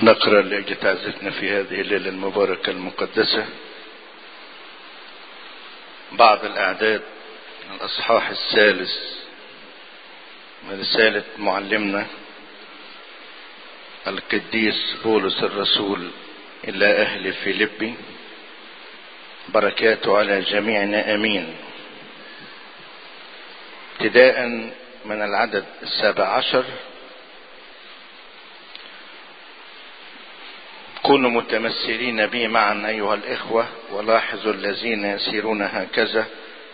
نقرأ لأجل تعزتنا في هذه الليلة المباركة المقدسة بعض الأعداد من الأصحاح الثالث من رسالة معلمنا القديس بولس الرسول إلى أهل فيلبي بركاته على جميعنا أمين ابتداء من العدد السابع عشر كونوا متمثلين بي معا أيها الإخوة ولاحظوا الذين يسيرون هكذا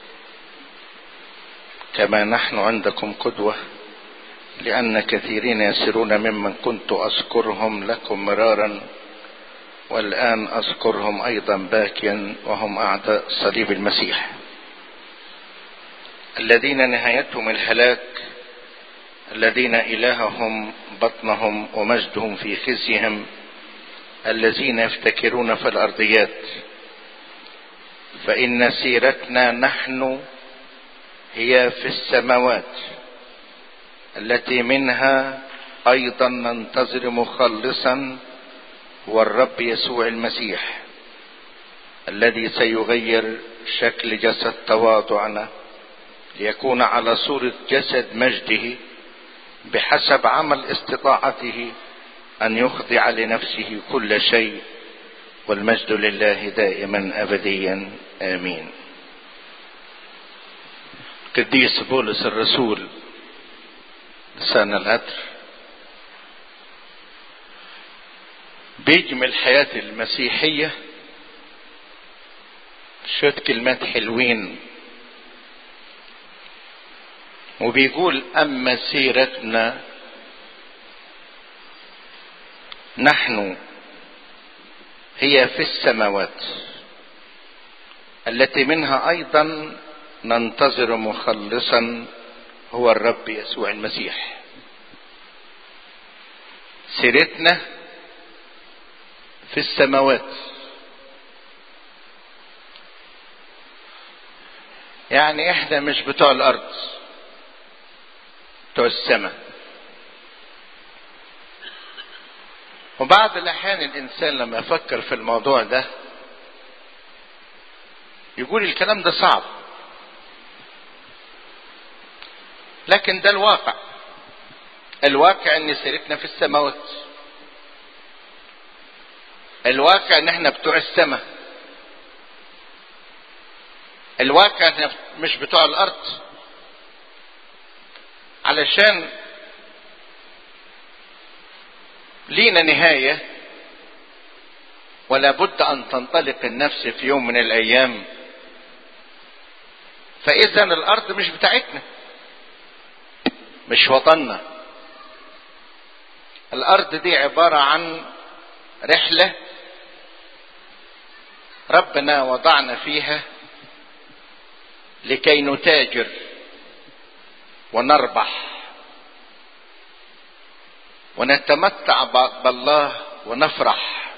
كما نحن عندكم قدوة لأن كثيرين يسيرون ممن كنت أذكرهم لكم مرارا والآن أذكرهم أيضا باكيا وهم أعداء صليب المسيح الذين نهايتهم الهلاك الذين إلههم بطنهم ومجدهم في خزيهم الذين يفتكرون في الأرضيات فإن سيرتنا نحن هي في السماوات التي منها أيضا ننتظر مخلصا هو الرب يسوع المسيح الذي سيغير شكل جسد تواضعنا ليكون على صورة جسد مجده بحسب عمل استطاعته أن يخضع لنفسه كل شيء والمجد لله دائما أبديا آمين قديس بولس الرسول لسان القدر بيجمل الحياة المسيحية شوية كلمات حلوين وبيقول أما سيرتنا نحن هي في السماوات التي منها أيضا ننتظر مخلصا هو الرب يسوع المسيح سيرتنا في السماوات يعني احنا مش بتوع الارض بتوع السماء وبعض الاحيان الانسان لما يفكر في الموضوع ده يقول الكلام ده صعب لكن ده الواقع الواقع ان سيرتنا في السماوات الواقع ان احنا بتوع السماء الواقع ان احنا مش بتوع الارض علشان لينا نهاية ولا بد ان تنطلق النفس في يوم من الايام فاذا الارض مش بتاعتنا مش وطننا الارض دي عبارة عن رحلة ربنا وضعنا فيها لكي نتاجر ونربح ونتمتع بالله ونفرح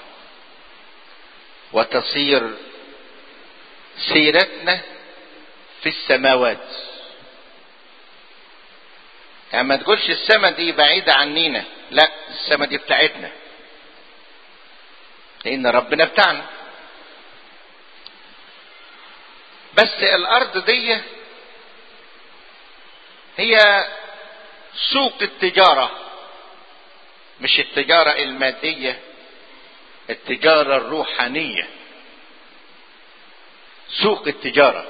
وتصير سيرتنا في السماوات يعني ما تقولش السما دي بعيدة عنينا لا السما دي بتاعتنا لان ربنا بتاعنا بس الارض دي هي سوق التجارة مش التجارة المادية التجارة الروحانية سوق التجارة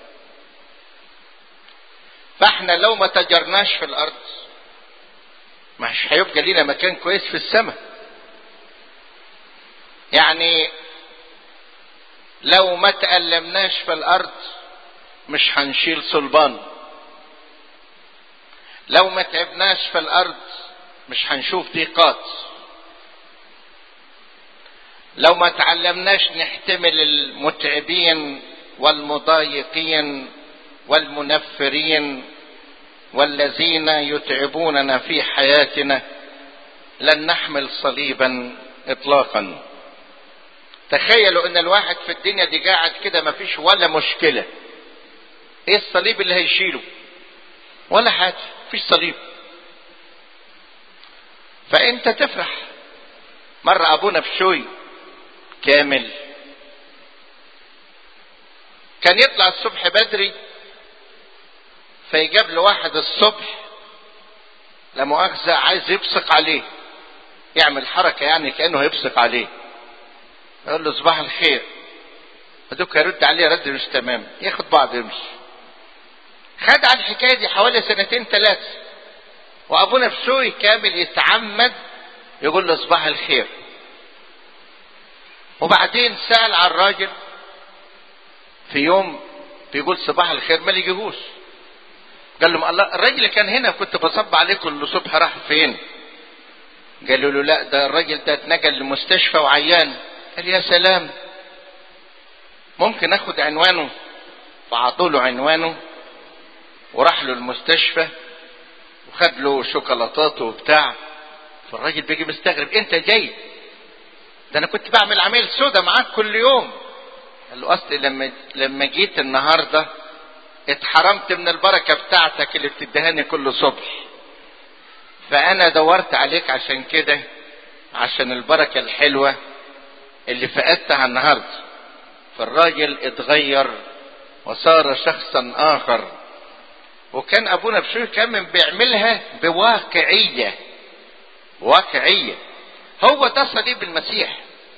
فاحنا لو ما تجرناش في الارض مش هيبقى لينا مكان كويس في السماء يعني لو ما تألمناش في الارض مش هنشيل صلبان لو ما تعبناش في الارض مش هنشوف ضيقات لو ما تعلمناش نحتمل المتعبين والمضايقين والمنفرين والذين يتعبوننا في حياتنا لن نحمل صليبا اطلاقا تخيلوا ان الواحد في الدنيا دي قاعد كده مفيش ولا مشكلة ايه الصليب اللي هيشيله ولا حاجة مفيش صليب فانت تفرح مرة ابونا بشوي كامل كان يطلع الصبح بدري فيجاب له واحد الصبح لا مؤاخذة عايز يبصق عليه يعمل حركة يعني كأنه هيبصق عليه يقول له صباح الخير فدوك يرد عليه رد مش تمام ياخد بعض يمشي خد على الحكاية دي حوالي سنتين ثلاثة وابونا بشوي كامل يتعمد يقول له صباح الخير وبعدين سأل على الراجل في يوم بيقول صباح الخير ما لقيهوش قال لهم الله الراجل كان هنا كنت بصب عليه كل صبح راح فين قالوا له لا ده الراجل ده اتنقل لمستشفى وعيان قال يا سلام ممكن اخد عنوانه فعطوا له عنوانه وراح له المستشفى وخد له شوكولاتات وبتاع فالراجل بيجي مستغرب انت جاي ده انا كنت بعمل عميل سودا معاك كل يوم قال له اصلي لما لما جيت النهارده اتحرمت من البركه بتاعتك اللي بتدهاني كل صبح فانا دورت عليك عشان كده عشان البركه الحلوه اللي فقدتها النهارده فالراجل اتغير وصار شخصا اخر وكان ابونا بشوي كان بيعملها بواقعيه واقعيه هو ده صليب المسيح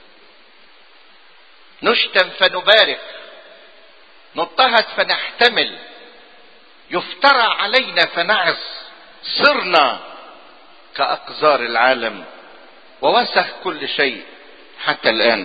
نشتم فنبارك نضطهد فنحتمل يفترى علينا فنعظ صرنا كأقذار العالم ووسخ كل شيء حتى الآن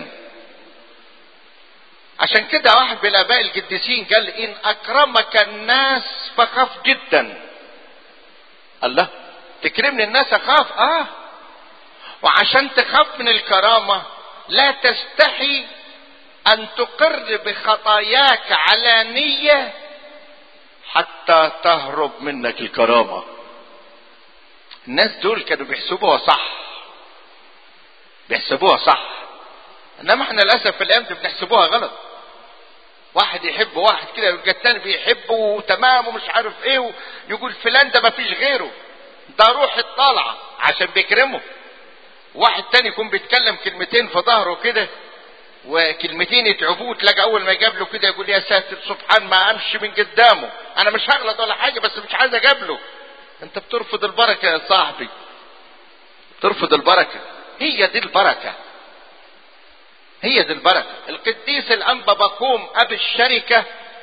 عشان كده واحد من الآباء القديسين قال إن أكرمك الناس فخاف جدا الله تكرمني الناس أخاف آه وعشان تخاف من الكرامة لا تستحي أن تقر بخطاياك علانية حتى تهرب منك الكرامة الناس دول كانوا بيحسبوها صح بيحسبوها صح انما احنا للاسف في الايام دي بنحسبوها غلط واحد يحب واحد كده يبقى التاني بيحبه وتمام ومش عارف ايه يقول فلان ده مفيش غيره ده روح الطالعه عشان بيكرمه واحد تاني يكون بيتكلم كلمتين في ظهره كده وكلمتين يتعبوه تلاقي اول ما يجاب له كده يقول يا ساتر سبحان ما امشي من قدامه انا مش هغلط ولا حاجه بس مش عايز اجابله انت بترفض البركه يا صاحبي بترفض البركه هي دي البركه هي دي البركه القديس الانبا بقوم ابي الشركه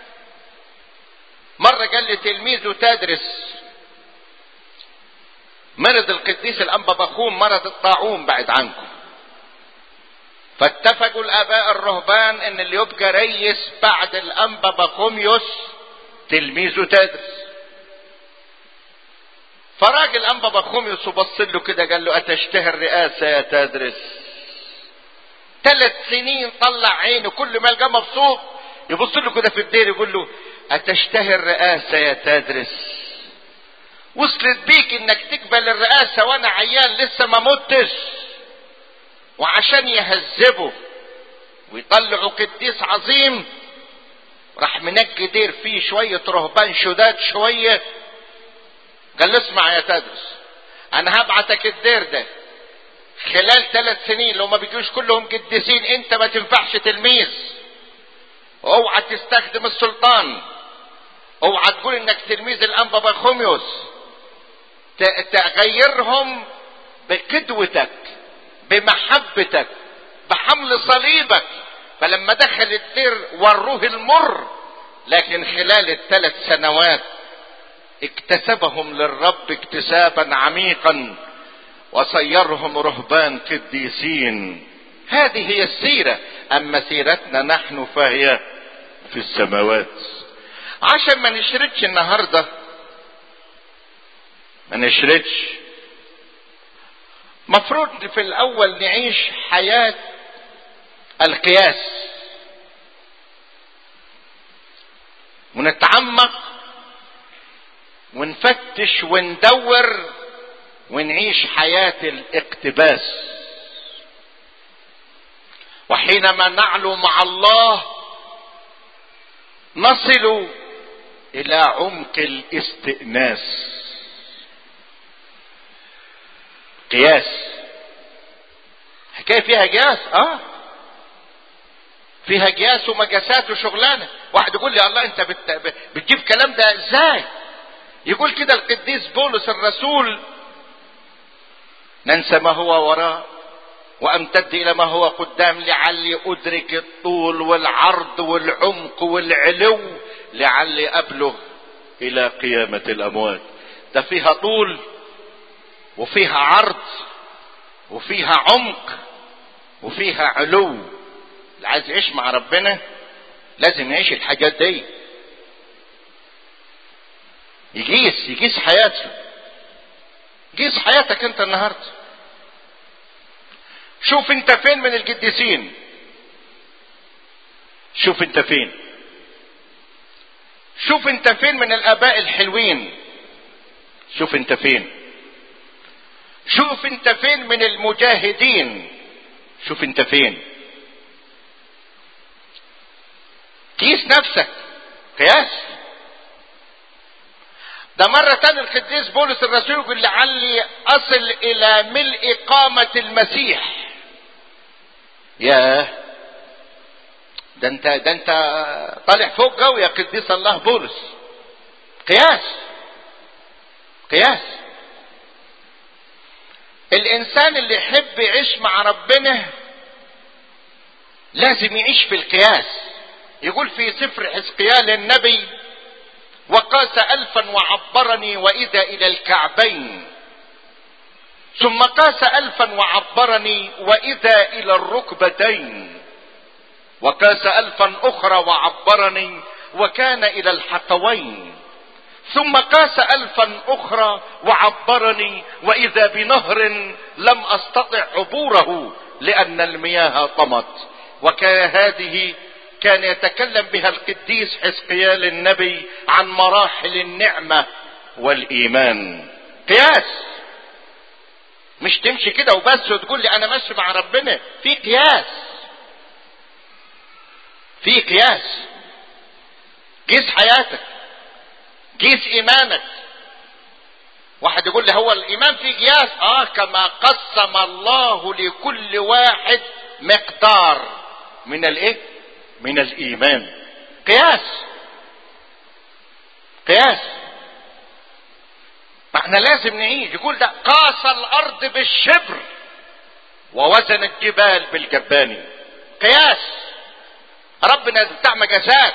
مره قال لتلميذه تدرس مرض القديس الانبا بقوم مرض الطاعون بعد عنكم فاتفقوا الاباء الرهبان ان اللي يبقى ريس بعد الانبا بقوميوس تلميذه تدرس فراجل انبا بقوميوس وبص له كده قال له اتشتهي الرئاسه يا تدرس ثلاث سنين طلع عينه كل ما يلقاه مبسوط يبص له كده في الدير يقول له اتشتهي الرئاسه يا تدرس وصلت بيك انك تقبل الرئاسه وانا عيان لسه ما متش وعشان يهذبه ويطلعوا قديس عظيم راح منجي دير فيه شوية رهبان شداد شوية قال له اسمع يا تدرس انا هبعتك الدير ده خلال ثلاث سنين لو ما بيجوش كلهم قديسين انت ما تنفعش تلميذ اوعى تستخدم السلطان اوعى تقول انك تلميذ الانبا بخوميوس تغيرهم بقدوتك بمحبتك بحمل صليبك فلما دخل الدير وروه المر لكن خلال الثلاث سنوات اكتسبهم للرب اكتسابا عميقا وصيرهم رهبان قديسين هذه هي السيرة اما سيرتنا نحن فهي في السماوات عشان ما نشردش النهاردة ما نشردش مفروض في الاول نعيش حياة القياس ونتعمق ونفتش وندور ونعيش حياة الاقتباس وحينما نعلو مع الله نصل الى عمق الاستئناس قياس الحكايه فيها جاس اه فيها جاس ومجاسات وشغلانه واحد يقول لي الله انت بت... بتجيب كلام ده ازاي يقول كده القديس بولس الرسول ننسى ما هو وراء وامتد الى ما هو قدام لعلي ادرك الطول والعرض والعمق والعلو لعلي ابلغ الى قيامه الاموات ده فيها طول وفيها عرض وفيها عمق وفيها علو اللي عايز يعيش مع ربنا لازم يعيش الحاجات دي يقيس يقيس حياته قيس حياتك انت النهارده شوف انت فين من القديسين شوف انت فين شوف انت فين من الاباء الحلوين شوف انت فين شوف انت فين من المجاهدين شوف انت فين قيس نفسك قياس ده مرة تانية القديس بولس الرسول يقول لعلي أصل إلى ملء قامة المسيح ياه ده انت ده انت طالع فوق قوي يا قديس الله بولس قياس قياس الانسان اللي يحب يعيش مع ربنا لازم يعيش في القياس يقول في سفر حزقيال النبي وقاس الفا وعبرني واذا الى الكعبين ثم قاس الفا وعبرني واذا الى الركبتين وقاس الفا اخرى وعبرني وكان الى الحقوين ثم قاس الفا اخرى وعبرني واذا بنهر لم استطع عبوره لان المياه طمت وكان هذه كان يتكلم بها القديس حزقيال النبي عن مراحل النعمه والايمان قياس مش تمشي كده وبس وتقول لي انا ماشي مع ربنا في قياس في قياس قيس حياتك قيس ايمانك واحد يقول لي هو الايمان في قياس اه كما قسم الله لكل واحد مقدار من الايه من الايمان قياس قياس احنا لازم نعيش يقول ده قاس الارض بالشبر ووزن الجبال بالجباني قياس ربنا بتاع مجازات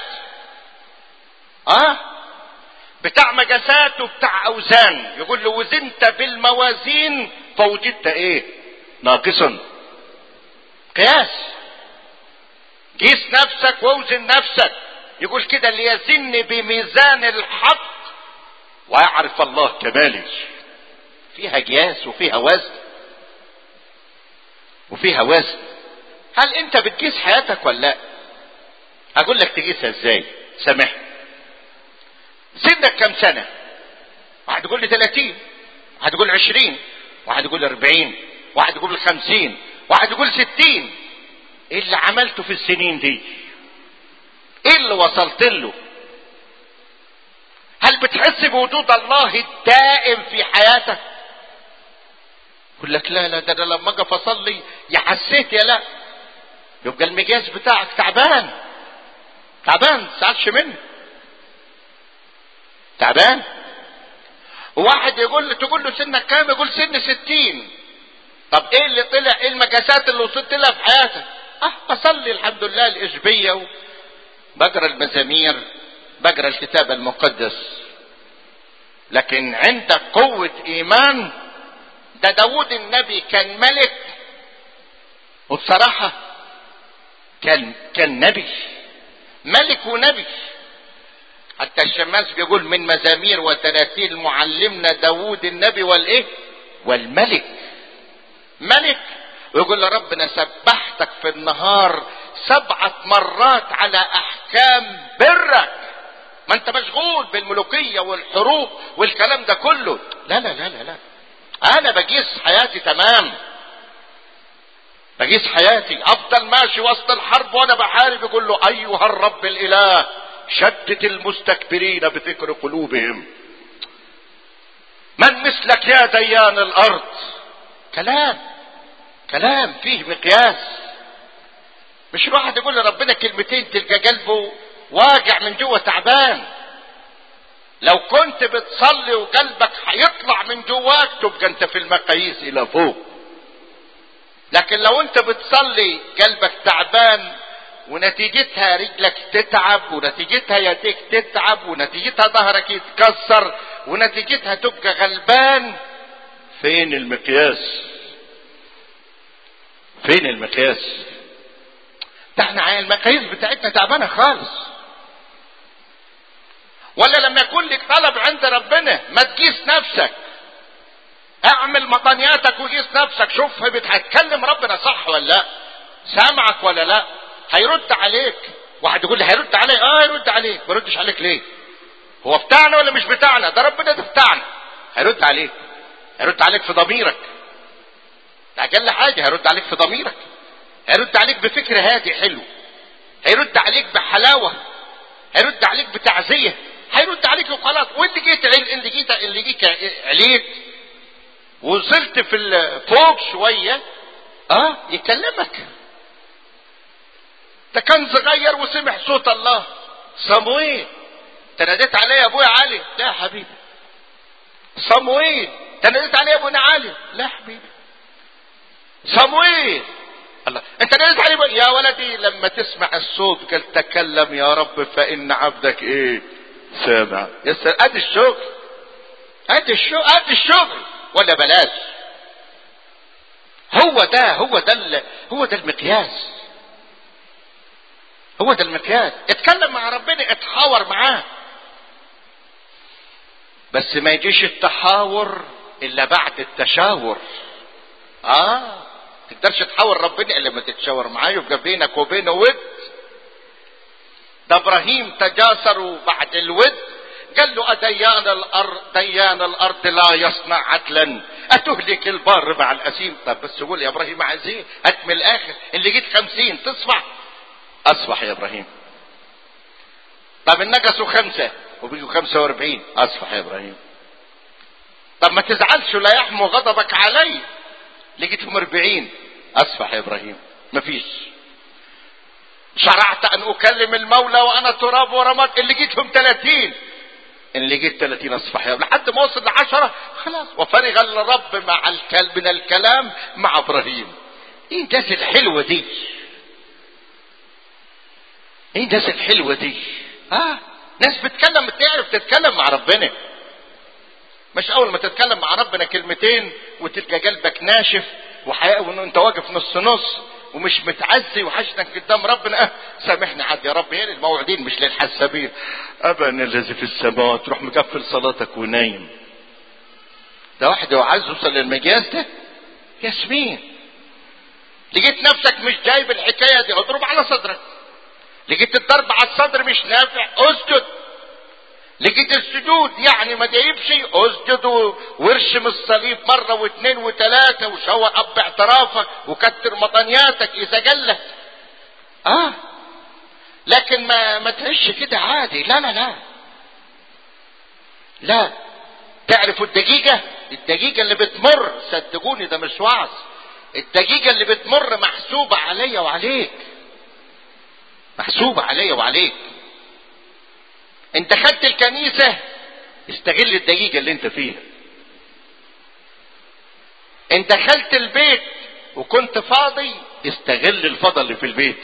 اه بتاع مجازات وبتاع اوزان يقول له وزنت بالموازين فوجدت ايه ناقصا قياس قيس نفسك واوزن نفسك يقول كده ليزن بميزان الحق ويعرف الله كماله فيها قياس وفيها وزن وفيها وزن هل انت بتقيس حياتك ولا لا اقول لك تقيسها ازاي سامح سنك كم سنة واحد يقول لي 30 واحد يقول 20 واحد يقول 40 واحد يقول 50 واحد يقول 60 ايه اللي عملته في السنين دي ايه اللي وصلت له هل بتحس بوجود الله الدائم في حياتك يقول لك لا لا ده انا لما اجي اصلي يا حسيت يا لا يبقى المجاز بتاعك تعبان تعبان تسألش منه تعبان واحد يقول له تقول له سنك كام يقول سن ستين طب ايه اللي طلع ايه المجاسات اللي وصلت لها في حياتك اه بصلي الحمد لله الاشبيه بقرا المزامير بقرا الكتاب المقدس لكن عندك قوة ايمان ده داود النبي كان ملك وبصراحة كان كان نبي ملك ونبي حتى الشماس بيقول من مزامير وتراتيل معلمنا داود النبي والايه والملك ملك ويقول لربنا سبحتك في النهار سبعة مرات على احكام برك ما انت مشغول بالملوكية والحروب والكلام ده كله لا لا لا لا لا انا بقيس حياتي تمام بقيس حياتي افضل ماشي وسط الحرب وانا بحارب يقول له ايها الرب الاله شتت المستكبرين بفكر قلوبهم من مثلك يا ديان الارض كلام كلام فيه مقياس مش الواحد يقول لربنا كلمتين تلقى قلبه واجع من جوه تعبان لو كنت بتصلي وقلبك هيطلع من جواك تبقى انت في المقاييس الى فوق لكن لو انت بتصلي قلبك تعبان ونتيجتها رجلك تتعب ونتيجتها يديك تتعب ونتيجتها ظهرك يتكسر ونتيجتها تبقى غلبان فين المقياس فين المقياس ده احنا المقاييس بتاعتنا تعبانه خالص ولا لما يكون لك طلب عند ربنا ما تقيس نفسك اعمل مطنياتك وقيس نفسك شوف هتكلم ربنا صح ولا لا سامعك ولا لا هيرد عليك واحد يقول لي هيرد علي اه هيرد عليك ما يردش عليك ليه هو بتاعنا ولا مش بتاعنا ده ربنا ده بتاعنا هيرد عليك هيرد عليك في ضميرك ده اقل حاجه هيرد عليك في ضميرك هيرد عليك بفكر هادي حلو هيرد عليك بحلاوه هيرد عليك بتعزيه هيرد عليك وخلاص واللي جيت اللي جيت اللي جيت عليك وصلت في فوق شويه اه يكلمك ده كان صغير وسمع صوت الله صمويل تناديت عليه يا ابويا علي لا يا حبيبي صمويل تناديت عليه يا ابونا علي لا يا حبيبي صمويل الله انت ناديت عليه يا ولدي لما تسمع الصوت قال تكلم يا رب فان عبدك ايه سامع يا سلام ادي الشغل ادي الشغل ادي الشغل ولا بلاش هو ده هو ده هو ده المقياس هو ده المقياس اتكلم مع ربنا اتحاور معاه بس ما يجيش التحاور الا بعد التشاور اه تقدرش تحاور ربنا الا لما تتشاور معاه يبقى بينك وبينه ود ده ابراهيم تجاسروا بعد الود قال له أديان الأرض ديان الأرض لا يصنع عدلا أتهلك البار مع الأسيم طب بس قول يا إبراهيم عايز إيه هات من الآخر اللي جيت خمسين تصفح أصفح يا إبراهيم طب النقصوا خمسة وبيجوا خمسة واربعين أصفح يا إبراهيم طب ما تزعلش لا يحمو غضبك علي لقيتهم اربعين أصفح يا إبراهيم مفيش شرعت أن أكلم المولى وأنا تراب ورماد اللي جيتهم ثلاثين اللي جيت 30 اصفح يوم لحد ما وصل لعشرة خلاص وفرغ الرب مع الكلب من الكلام مع ابراهيم ايه الناس الحلوة دي ايه الناس الحلوة دي اه ناس بتتكلم بتعرف تتكلم مع ربنا مش اول ما تتكلم مع ربنا كلمتين وتلقى قلبك ناشف وحقيقة انت واقف نص نص ومش متعزي وحشنك قدام ربنا اه سامحني عاد يا رب هي للموعدين مش للحسابين ابانا الذي في السماء تروح مقفل صلاتك ونايم ده واحد لو عايز يوصل للمجاز ده ياسمين لقيت نفسك مش جايب الحكايه دي اضرب على صدرك لقيت الضرب على الصدر مش نافع اسجد لقيت السجود يعني ما جايبش اسجد وارشم الصليب مره واثنين وثلاثه وشوق اب اعترافك وكتر مطنياتك اذا جلت اه لكن ما ما تعيش كده عادي لا لا لا لا تعرفوا الدقيقة الدقيقة اللي بتمر صدقوني ده مش وعظ الدقيقة اللي بتمر محسوبة عليا وعليك محسوبة عليا وعليك انت خدت الكنيسة استغل الدقيقة اللي انت فيها انت دخلت البيت وكنت فاضي استغل الفضل اللي في البيت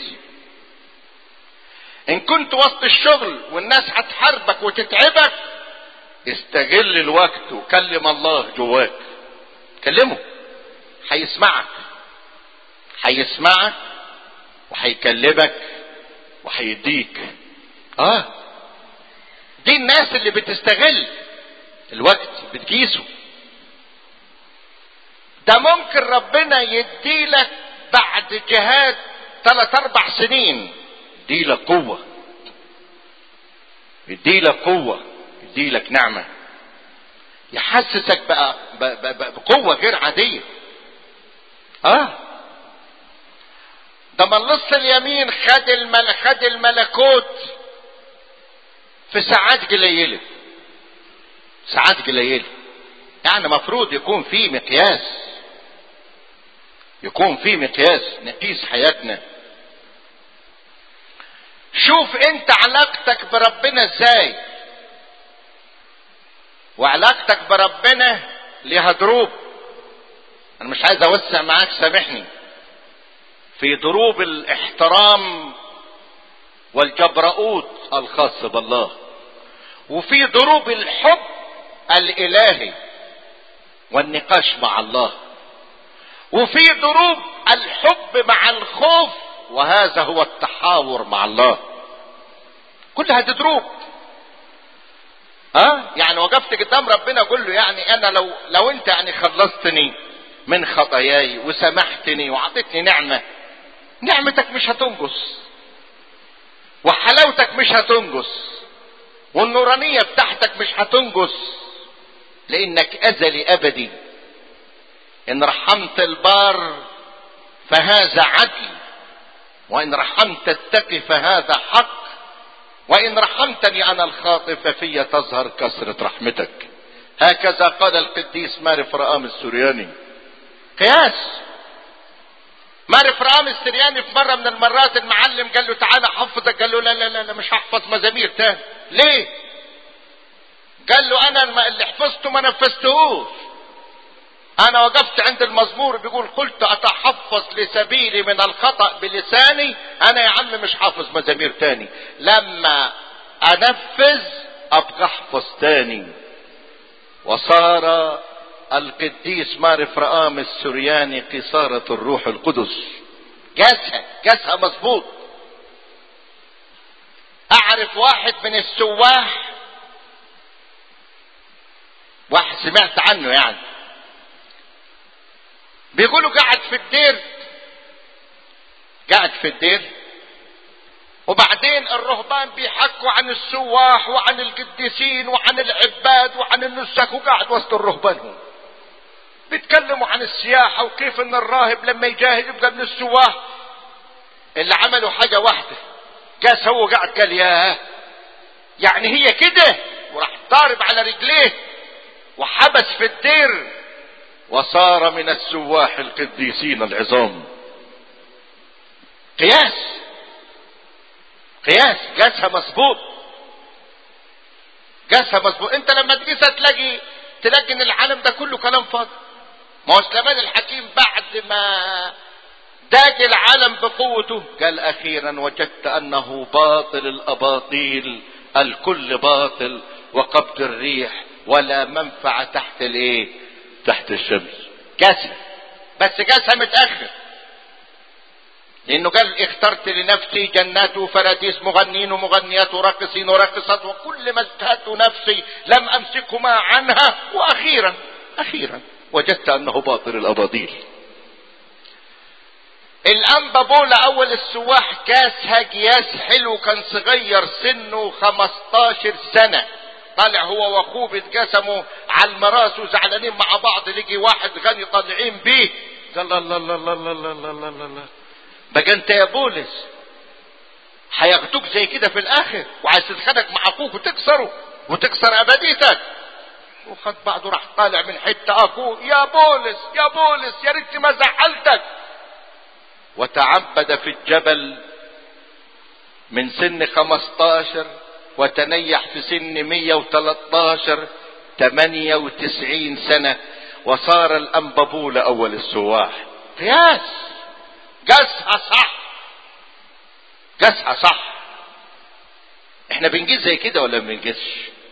ان كنت وسط الشغل والناس هتحاربك وتتعبك استغل الوقت وكلم الله جواك كلمه هيسمعك هيسمعك وهيكلمك وهيديك اه دي الناس اللي بتستغل الوقت بتقيسه ده ممكن ربنا يديلك بعد جهاد ثلاث اربع سنين يديلك قوة يديلك قوة يديلك نعمة يحسسك بقى بقوة غير عادية اه ده من لص اليمين خد المل خد الملكوت في ساعات قليلة ساعات قليلة يعني مفروض يكون في مقياس يكون في مقياس نقيس حياتنا شوف انت علاقتك بربنا ازاي وعلاقتك بربنا ليها دروب انا مش عايز اوسع معاك سامحني في دروب الاحترام والجبرؤوت الخاص بالله وفي دروب الحب الالهي والنقاش مع الله وفي دروب الحب مع الخوف وهذا هو التحاور مع الله كل هذه دروب ها أه؟ يعني وقفت قدام ربنا اقول له يعني انا لو لو انت يعني خلصتني من خطاياي وسامحتني وعطيتني نعمه نعمتك مش هتنقص وحلاوتك مش هتنقص والنورانيه بتاعتك مش هتنقص لانك ازلي ابدي ان رحمت البار فهذا عدل وان رحمت التقي فهذا حق وان رحمتني انا الخاطئ ففي تظهر كثرة رحمتك هكذا قال القديس ماري فرقام السورياني قياس ماري فرقام السرياني في مرة من المرات المعلم قال له تعالى حفظك قال له لا لا لا, لا مش هحفظ مزامير تاني ليه قال له انا اللي حفظته ما نفذتهوش انا وقفت عند المزمور بيقول قلت اتحفظ لسبيلي من الخطأ بلساني انا يا عم مش حافظ مزامير تاني لما انفذ ابقى احفظ تاني وصار القديس ماري فرقام السرياني قصارة الروح القدس جاسها جاسها مظبوط اعرف واحد من السواح واحد سمعت عنه يعني بيقولوا قاعد في الدير قاعد في الدير وبعدين الرهبان بيحكوا عن السواح وعن القديسين وعن العباد وعن النسك وقاعد وسط الرهبان هم بيتكلموا عن السياحة وكيف ان الراهب لما يجاهد يبقى من السواح اللي عملوا حاجة واحدة جاس هو قاعد قال ياه يعني هي كده وراح ضارب على رجليه وحبس في الدير وصار من السواح القديسين العظام قياس قياس قاسها مظبوط قاسها مظبوط انت لما تقيسها تلاقي تلاقي ان العالم ده كله كلام فاضي ما هو سليمان الحكيم بعد ما داج العالم بقوته قال اخيرا وجدت انه باطل الاباطيل الكل باطل وقبض الريح ولا منفعه تحت الايه تحت الشمس كاسها بس كاسها متأخر لأنه قال اخترت لنفسي جنات وفراديس مغنين ومغنيات وراقصين وراقصات وكل ما اشتهت نفسي لم أمسكهما عنها وأخيرا أخيرا وجدت أنه باطل الأباطيل الأنبا بولا أول السواح كاسها قياس حلو كان صغير سنه 15 سنة طالع هو واخوه بيتقسموا على المراس وزعلانين مع بعض لقي واحد غني طالعين بيه قال الله الله الله الله الله الله الله الله الله بقى انت يا بولس هياخدوك زي كده في الاخر وعايز تتخانق مع اخوك وتكسره وتكسر ابديتك وخد بعضه راح طالع من حته اخوه يا بولس يا بولس يا ريت ما زعلتك وتعبد في الجبل من سن 15 وتنيح في سن 113 98 سنة وصار الأنبابول أول السواح قياس قاسها صح قاسها صح احنا بنجيز زي كده ولا ما بنجيزش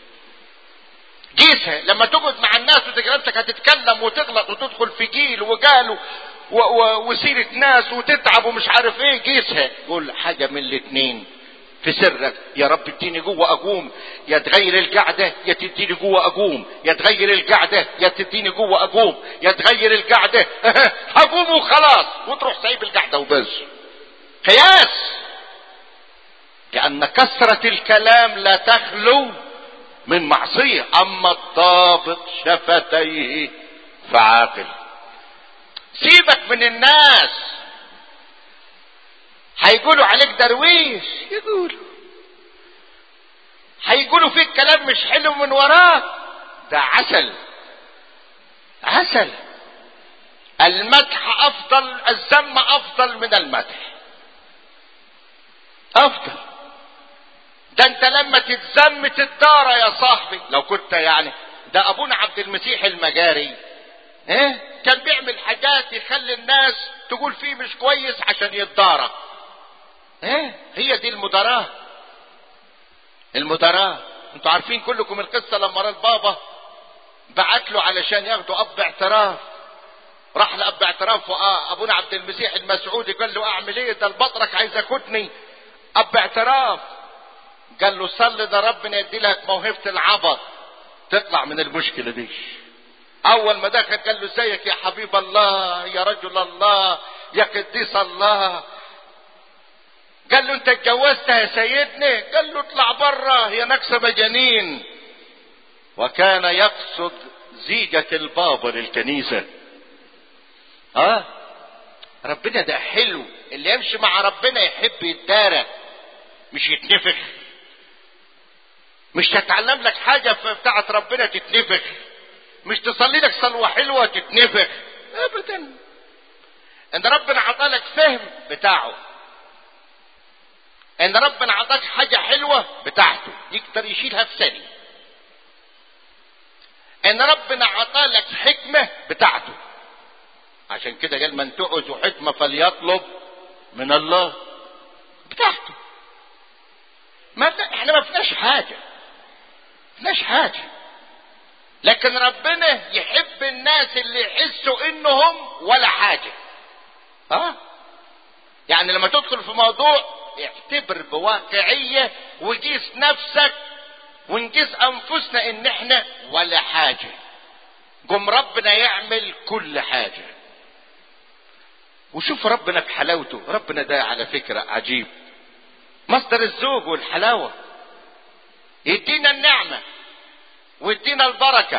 جيسها لما تقعد مع الناس وتجربتك هتتكلم وتغلط وتدخل في جيل وقالوا و- و- وسيرة ناس وتتعب ومش عارف ايه جيسها قول حاجة من الاتنين في سرك يا رب اديني جوه اقوم يا تغير القعدة يا تديني جوه اقوم يا تغير القعدة يا تديني جوه اقوم يا تغير القعدة هقوم وخلاص وتروح سايب القعدة وبس قياس لأن كثرة الكلام لا تخلو من معصية أما الضابط شفتيه فعاقل سيبك من الناس هيقولوا عليك درويش يقولوا هيقولوا فيك كلام مش حلو من وراك ده عسل عسل المدح افضل الذم افضل من المدح افضل ده انت لما تتذم تتدارى يا صاحبي لو كنت يعني ده ابونا عبد المسيح المجاري ايه كان بيعمل حاجات يخلي الناس تقول فيه مش كويس عشان يتدارى ايه هي دي المداراة المداراة انتوا عارفين كلكم القصة لما رأى البابا بعت له علشان ياخدوا اب اعتراف راح لاب اعتراف ابونا عبد المسيح المسعودي قال له اعمل ايه ده البطرك عايز ياخدني اب اعتراف قال له صلي ده ربنا يدي لك موهبة العبط تطلع من المشكلة دي اول ما دخل قال له ازيك يا حبيب الله يا رجل الله يا قديس الله قال له انت اتجوزت يا سيدني قال له اطلع بره هي نكسة مجانين وكان يقصد زيجة البابا للكنيسة اه ربنا ده حلو اللي يمشي مع ربنا يحب يتدارى مش يتنفخ مش تتعلم لك حاجة في بتاعة ربنا تتنفخ مش تصلي لك صلوة حلوة تتنفخ ابدا ان ربنا عطالك فهم بتاعه ان ربنا عطاك حاجة حلوة بتاعته يقدر يشيلها في ثانية ان ربنا عطالك حكمة بتاعته عشان كده قال من تعوز حكمة فليطلب من الله بتاعته ما احنا ما فيناش حاجة فيناش حاجة لكن ربنا يحب الناس اللي يحسوا انهم ولا حاجة اه يعني لما تدخل في موضوع اعتبر بواقعية وقيس نفسك ونقيس انفسنا ان احنا ولا حاجة قم ربنا يعمل كل حاجة وشوف ربنا بحلاوته ربنا ده على فكرة عجيب مصدر الزوج والحلاوة يدينا النعمة ويدينا البركة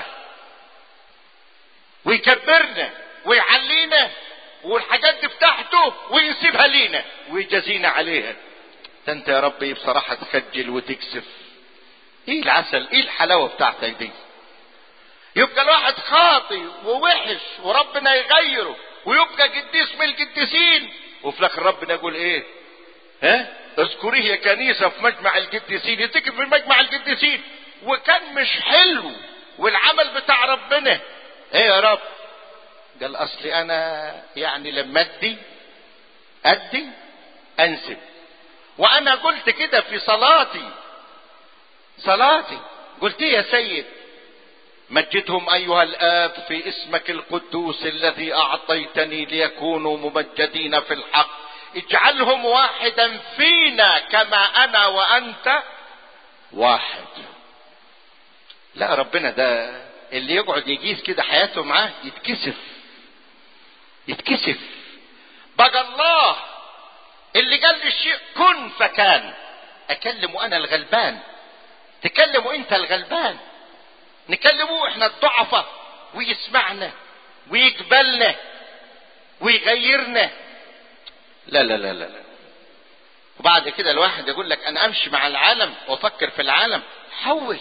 ويكبرنا ويعلينا والحاجات دي بتاعته ويسيبها لينا ويجازينا عليها ده انت يا ربي بصراحة تخجل وتكسف ايه العسل ايه الحلاوة بتاعتك دي يبقى الواحد خاطي ووحش وربنا يغيره ويبقى قديس من القديسين وفي الاخر ربنا يقول ايه ها اذكريه يا كنيسة في مجمع القديسين يتكب في مجمع القديسين وكان مش حلو والعمل بتاع ربنا ايه يا رب قال اصلي انا يعني لما ادي ادي انسب وانا قلت كده في صلاتي صلاتي قلت يا سيد مجدهم ايها الاب في اسمك القدوس الذي اعطيتني ليكونوا ممجدين في الحق اجعلهم واحدا فينا كما انا وانت واحد لا ربنا ده اللي يقعد يجيز كده حياته معاه يتكسف يتكسف بقى الله اللي قال لي الشيء كن فكان اكلمه انا الغلبان تكلموا انت الغلبان نكلموه احنا الضعفة ويسمعنا ويقبلنا ويغيرنا لا لا لا لا لا وبعد كده الواحد يقول لك انا امشي مع العالم وافكر في العالم حوش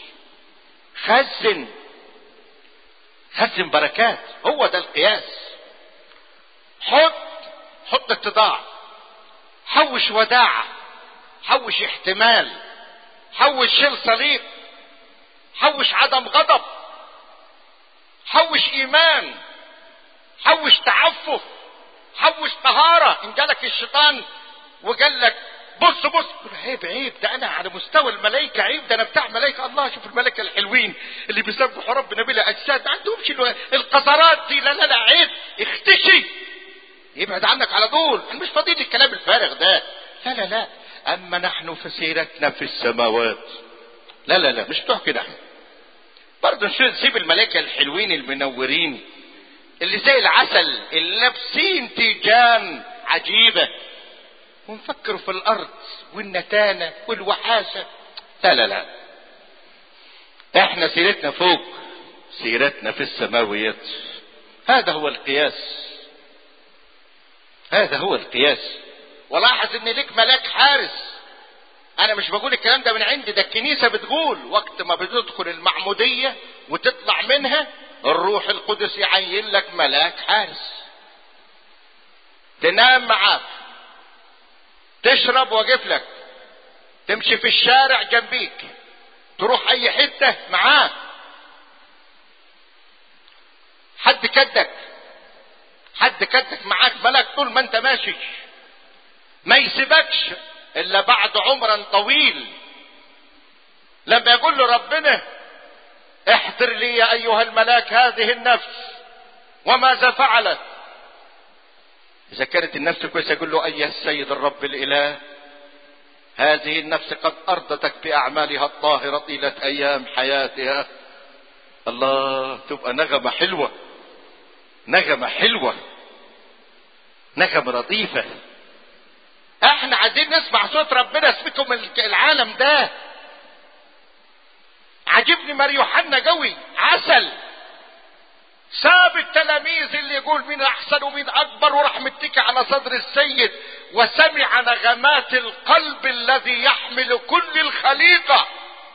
خزن خزن بركات هو ده القياس حط حط اتضاع حوش وداعة حوش احتمال حوش شيل صليب حوش عدم غضب حوش ايمان حوش تعفف حوش طهارة ان جالك الشيطان وقال لك بص بص عيب عيب ده انا على مستوى الملائكة عيب ده انا بتاع ملائكة الله شوف الملائكة الحلوين اللي بيسبحوا ربنا بلا اجساد ما عندهمش القذرات دي لا لا لا عيب اختشي يبعد عنك على طول انا مش فاضي الكلام الفارغ ده لا لا لا اما نحن فسيرتنا في السماوات لا لا لا مش بتوع كده احنا برضه نسيب الملائكة الحلوين المنورين اللي زي العسل اللي لابسين تيجان عجيبة ونفكر في الارض والنتانة والوحاشة لا لا لا احنا سيرتنا فوق سيرتنا في السماويات هذا هو القياس هذا هو القياس ولاحظ ان ليك ملاك حارس انا مش بقول الكلام ده من عندي ده الكنيسة بتقول وقت ما بتدخل المعمودية وتطلع منها الروح القدس يعين لك ملاك حارس تنام معاك تشرب واقف لك تمشي في الشارع جنبيك تروح اي حتة معاك حد كدك حد كدك معاك ملاك طول ما انت ماشي ما يسيبكش الا بعد عمر طويل لما يقول له ربنا احضر لي يا ايها الملاك هذه النفس وماذا فعلت اذا كانت النفس كويسه يقول له ايها السيد الرب الاله هذه النفس قد ارضتك باعمالها الطاهره طيله ايام حياتها الله تبقى نغمه حلوه نغمه حلوه نغمه لطيفه احنا عايزين نسمع صوت ربنا اسمكم العالم ده عجبني مار يوحنا قوي عسل ساب التلاميذ اللي يقول مين احسن ومين اكبر وراح متكي على صدر السيد وسمع نغمات القلب الذي يحمل كل الخليقه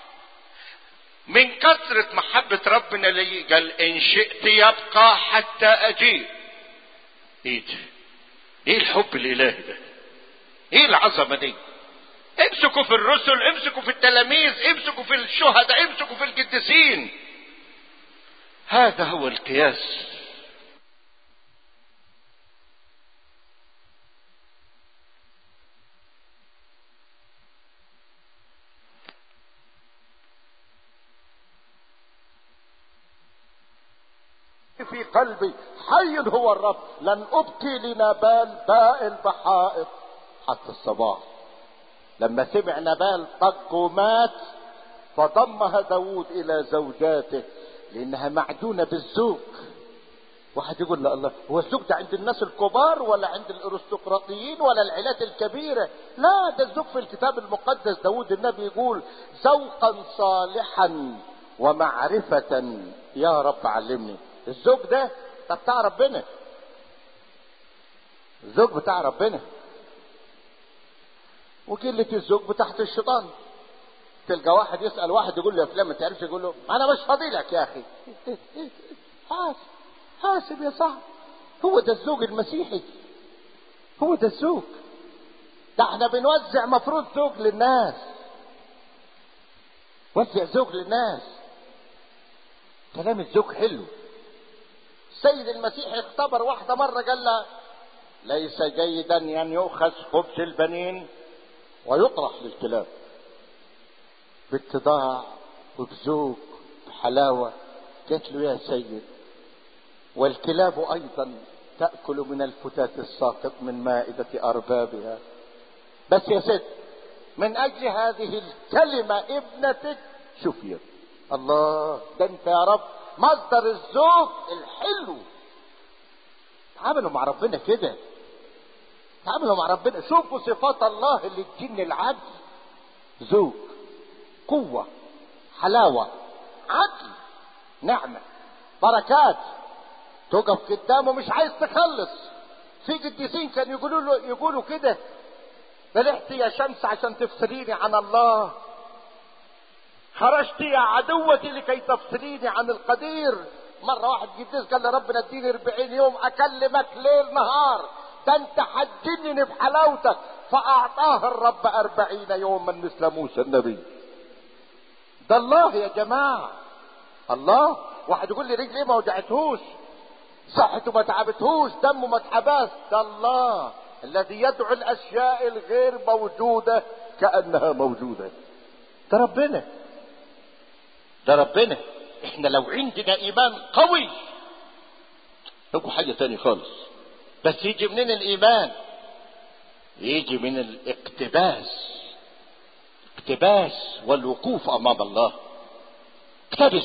من كثرة محبة ربنا لي قال إن شئت يبقى حتى أجيب. إيه ده؟ إيه الحب الإلهي ده؟ إيه العظمة دي؟ امسكوا في الرسل امسكوا في التلاميذ امسكوا في الشهداء امسكوا في القديسين هذا هو القياس في قلبي حي هو الرب لن ابقي لنبال باء البحائر حتى الصباح لما سمع نبال طق ومات فضمها داود الى زوجاته لانها معدونة بالزوج واحد يقول لا الله هو الزوج ده عند الناس الكبار ولا عند الارستقراطيين ولا العائلات الكبيرة لا ده الزوج في الكتاب المقدس داود النبي يقول ذوقا صالحا ومعرفة يا رب علمني الزوج ده ده بتاع ربنا الزوج بتاع ربنا وقلة الزوج بتاعت الشيطان تلقى واحد يسأل واحد يقول له يا فلان ما تعرفش يقول له أنا مش فاضي لك يا أخي حاسب حاسب يا صاحبي هو ده الزوج المسيحي هو ده الزوج ده احنا بنوزع مفروض زوج للناس وزع زوج للناس كلام الزوج حلو السيد المسيح اختبر واحدة مرة قال لها ليس جيدا أن يؤخذ خبز البنين ويطرح للكلاب باتضاع وبذوق بحلاوة قالت له يا سيد والكلاب أيضا تأكل من الفتات الساقط من مائدة أربابها بس يا ست من أجل هذه الكلمة ابنتك شفيت الله ده انت يا رب مصدر الذوق الحلو تعاملوا مع ربنا كده تعاملوا مع ربنا شوفوا صفات الله اللي تجن العبد ذوق قوة حلاوة عدل نعمة بركات تقف قدامه مش عايز تخلص في قديسين كانوا يقولوا له يقولوا كده بلحت يا شمس عشان تفصليني عن الله خرجت يا عدوتي لكي تفصليني عن القدير مرة واحد قديس قال لي ربنا اديني 40 يوم اكلمك ليل نهار ده انت حجنني بحلاوتك فاعطاه الرب أربعين يوما مثل موسى النبي ده الله يا جماعة الله واحد يقول لي رجلي ما وجعتهوش صحته ما تعبتهوش دمه ما اتحبس ده الله الذي يدعو الاشياء الغير موجودة كأنها موجودة ده ربنا ده ربنا احنا لو عندنا ايمان قوي نبقى حاجة تاني خالص بس يجي منين الايمان يجي من الاقتباس اقتباس والوقوف امام الله اقتبس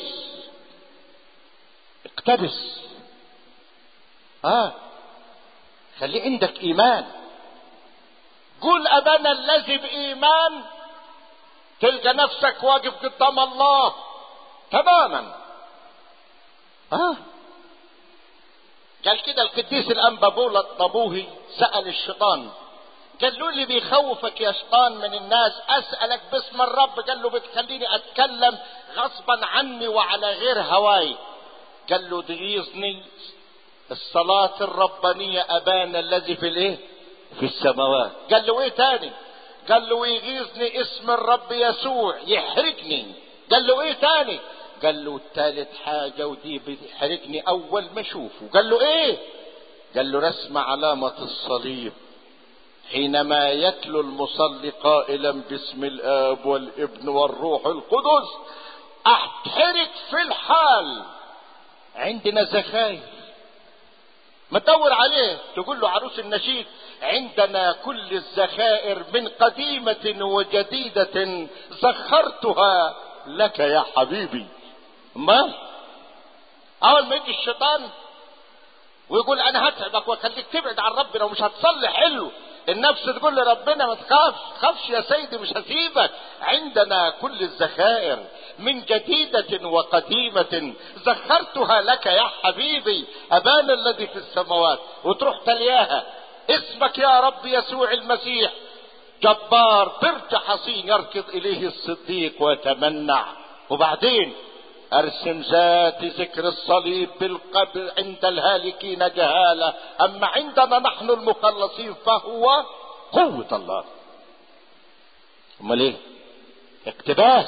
اقتبس اه خلي عندك ايمان قول ابانا الذي بايمان تلقى نفسك واقف قدام الله تماما اه قال كده القديس الانبابولا الطبوهي سأل الشيطان قال له اللي بيخوفك يا شيطان من الناس اسألك باسم الرب قال له بتخليني اتكلم غصبا عني وعلى غير هواي قال له تغيظني الصلاة الربانية أبانا الذي في الايه في السماوات قال له ايه تاني قال له يغيظني اسم الرب يسوع يحرقني قال له ايه تاني قال له الثالث حاجة ودي بتحرقني أول ما أشوفه قال له إيه قال له رسم علامة الصليب حينما يتلو المصلي قائلا باسم الآب والابن والروح القدس أحترق في الحال عندنا زخايف ما تدور عليه تقول له عروس النشيد عندنا كل الذخائر من قديمة وجديدة زخرتها لك يا حبيبي ما اول ما يجي الشيطان ويقول انا هتعبك واخليك تبعد عن ربنا ومش هتصلي حلو النفس تقول لربنا ما تخافش تخافش يا سيدي مش هسيبك عندنا كل الذخائر من جديدة وقديمة زخرتها لك يا حبيبي أبانا الذي في السماوات وتروح تلياها اسمك يا رب يسوع المسيح جبار برج حصين يركض إليه الصديق ويتمنع وبعدين ارسم ذات ذكر الصليب بالقبر عند الهالكين جهالة اما عندنا نحن المخلصين فهو قوة الله امال ايه اقتباس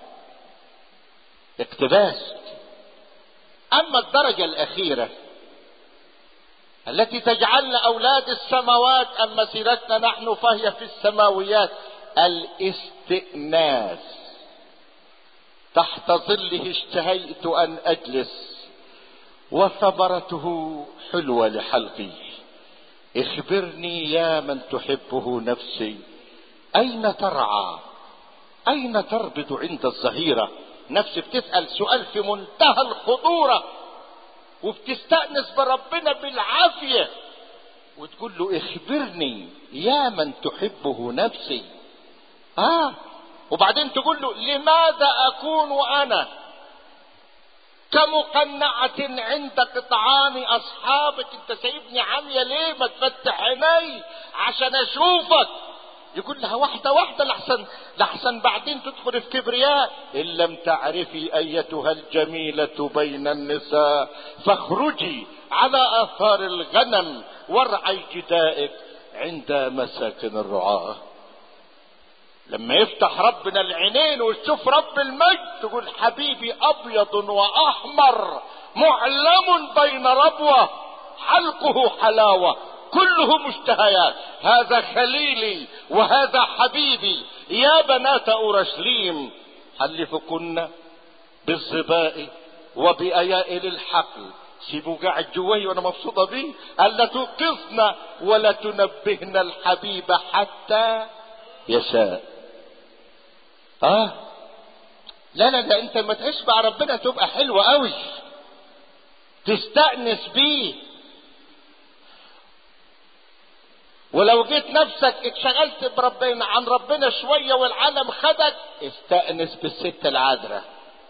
اقتباس اما الدرجة الاخيرة التي تجعلنا اولاد السماوات اما سيرتنا نحن فهي في السماويات الاستئناس تحت ظله اشتهيت ان اجلس وثمرته حلوة لحلقي اخبرني يا من تحبه نفسي اين ترعى اين تربط عند الظهيرة نفسي بتسأل سؤال في منتهى الخطورة وبتستأنس بربنا بالعافية وتقول له اخبرني يا من تحبه نفسي اه وبعدين تقول له لماذا اكون انا كمقنعة عند قطعان اصحابك انت سايبني عمية ليه ما تفتح عيني عشان اشوفك يقول لها واحدة واحدة لحسن لحسن بعدين تدخل في كبرياء إن لم تعرفي أيتها الجميلة بين النساء فاخرجي على آثار الغنم وارعي جدائك عند مساكن الرعاه لما يفتح ربنا العينين وتشوف رب المجد تقول حبيبي ابيض واحمر معلم بين ربوه حلقه حلاوه كله مشتهيات هذا خليلي وهذا حبيبي يا بنات اورشليم حلفكن بالظباء وبأيائل الحقل سيبوا قاعد جواي وانا مبسوطه بيه الا توقفنا ولا تنبهن الحبيب حتى يشاء اه لا لا ده انت لما تعيش مع ربنا تبقى حلوة قوي تستأنس بيه ولو جيت نفسك اتشغلت بربنا عن ربنا شوية والعالم خدك استأنس بالست العذراء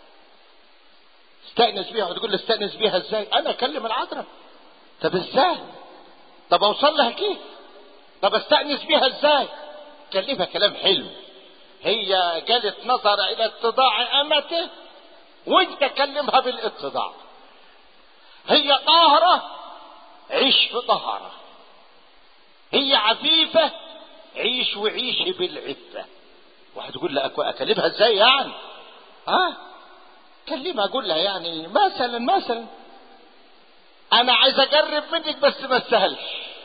استأنس بيها وتقول لي استأنس بيها ازاي انا اكلم العذراء طب ازاي طب اوصل لها كيف طب استأنس بيها ازاي كلمها كلام حلو هي قالت نظر الى اتضاع امته وانت كلمها بالاتضاع هي طاهرة عيش في طهارة هي عفيفة عيش وعيشي بالعفة واحد يقول لها اكلمها ازاي يعني اه كلمها اقول لها يعني مثلا مثلا انا عايز اجرب منك بس ما استاهلش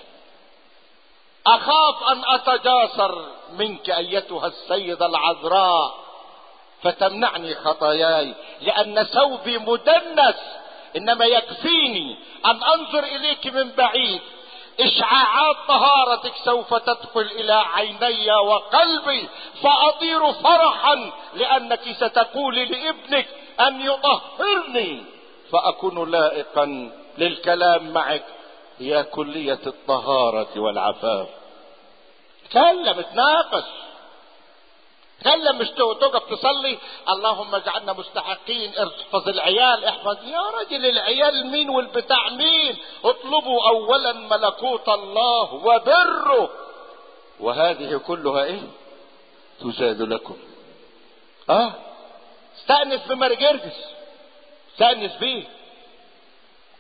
اخاف ان اتجاسر منك ايتها السيدة العذراء فتمنعني خطاياي لان ثوبي مدنس انما يكفيني ان انظر اليك من بعيد اشعاعات طهارتك سوف تدخل الى عيني وقلبي فاطير فرحا لانك ستقول لابنك ان يطهرني فاكون لائقا للكلام معك يا كلية الطهارة والعفاف تكلم اتناقش تكلم مش تقف تصلي اللهم اجعلنا مستحقين احفظ العيال احفظ يا راجل العيال مين والبتاع مين اطلبوا اولا ملكوت الله وبره وهذه كلها ايه تزاد لكم اه استأنس بمرجرجس استأنس بيه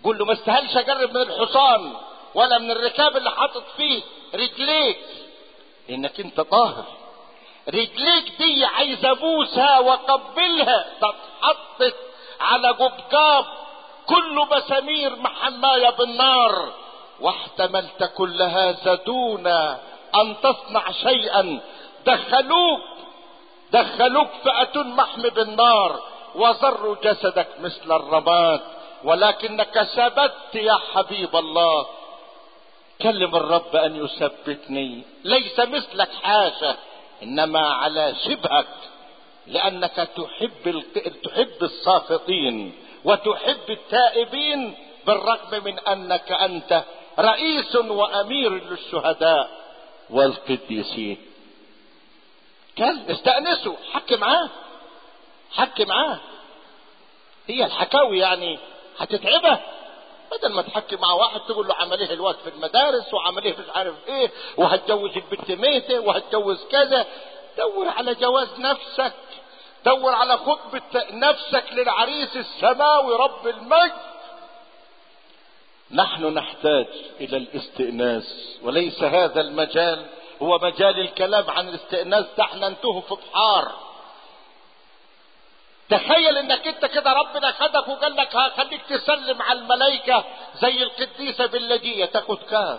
قول له ما استاهلش اجرب من الحصان ولا من الركاب اللي حاطط فيه رجليك لانك انت طاهر رجليك دي عايز ابوسها واقبلها تتحطت على جبجاب كله مسامير محماية بالنار واحتملت كل هذا دون ان تصنع شيئا دخلوك دخلوك في اتون محمي بالنار وزروا جسدك مثل الرماد ولكنك ثبت يا حبيب الله كلم الرب ان يثبتني ليس مثلك حاشا انما على شبهك لانك تحب الق... تحب الساخطين وتحب التائبين بالرغم من انك انت رئيس وامير للشهداء والقديسين كان استأنسوا حك معاه حك معاه هي الحكاوي يعني هتتعبه بدل ما تحكي مع واحد تقول له عمليه الوقت في المدارس وعمليه مش عارف ايه وهتجوز البنت ميتة وهتجوز كذا دور على جواز نفسك دور على خطبة نفسك للعريس السماوي رب المجد نحن نحتاج الى الاستئناس وليس هذا المجال هو مجال الكلام عن الاستئناس ده احنا نتوه في بحار تخيل انك انت كده ربنا خدك وقال لك هخليك تسلم على الملائكة زي القديسة باللجية تاخد كام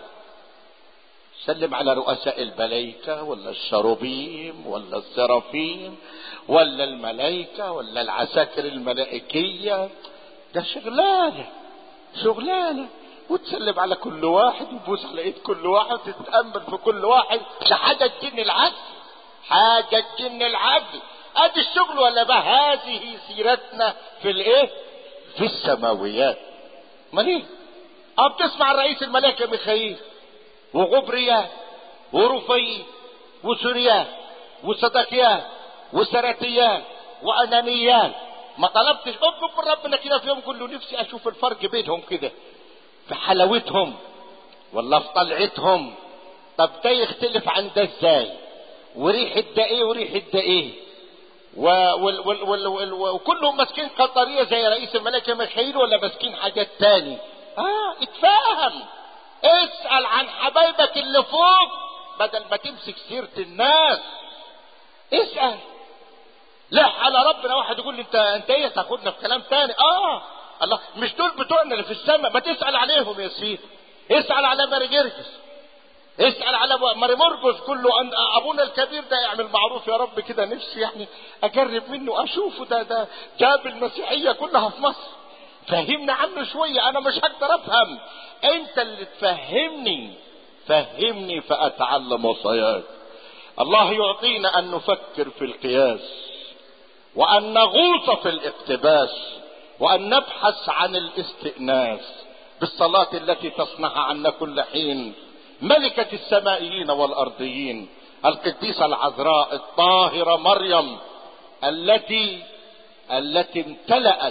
سلم على رؤساء الملائكة ولا الشروبيم ولا السرافيم ولا الملائكة ولا العساكر الملائكية ده شغلانة شغلانة وتسلم على كل واحد وتبوس على ايد كل واحد وتتأمل في كل واحد ده حاجة تجن العدل حاجة تجن العدل ادي الشغل ولا بقى هذه سيرتنا في الايه في السماويات امال ايه اه بتسمع الرئيس الملائكه ميخائيل وغبريال ورفيل وسوريال وصدقيال وسراتيال وانانيال ما طلبتش اطلب من ربنا كده في يوم كله نفسي اشوف الفرق بينهم كده في حلاوتهم ولا في طلعتهم طب ده يختلف عن ده ازاي وريحة ده ايه وريحة ده ايه وال وال وال وال وكلهم ماسكين قطرية زي رئيس الملائكة ميخائيل ولا ماسكين حاجات تاني اه اتفاهم اسأل عن حبايبك اللي فوق بدل ما تمسك سيرة الناس اسأل لح على ربنا واحد يقول لي انت انت ايه تاخدنا في كلام تاني اه الله مش دول بتوعنا اللي في السماء ما تسأل عليهم يا سيدي اسأل على ماري جرجس اسأل على ماري مرقس كل له أن أبونا الكبير ده يعمل معروف يا رب كده نفسي يعني أجرب منه أشوفه ده ده جاب المسيحية كلها في مصر فهمنا عنه شوية أنا مش هقدر أفهم أنت اللي تفهمني فهمني فأتعلم وصاياك الله يعطينا أن نفكر في القياس وأن نغوص في الاقتباس وأن نبحث عن الاستئناس بالصلاة التي تصنعها عنا كل حين ملكة السمائيين والأرضيين القديسة العذراء الطاهرة مريم التي التي امتلأت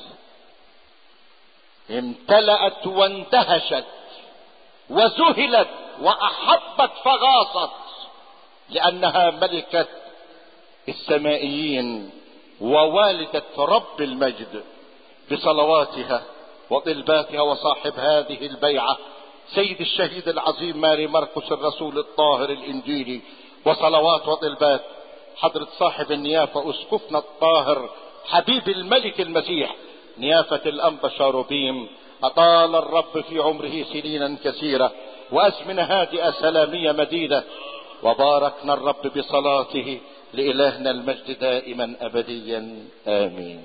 امتلأت واندهشت وذهلت وأحبت فغاصت لأنها ملكة السمائيين ووالدة رب المجد بصلواتها وطلباتها وصاحب هذه البيعة سيد الشهيد العظيم ماري مرقس الرسول الطاهر الإنجيلي وصلوات وطلبات حضرة صاحب النيافة أسقفنا الطاهر حبيب الملك المسيح نيافة الأنبا شاروبيم أطال الرب في عمره سنينا كثيرة وأزمنة هادئة سلامية مديدة وباركنا الرب بصلاته لإلهنا المجد دائما أبديا آمين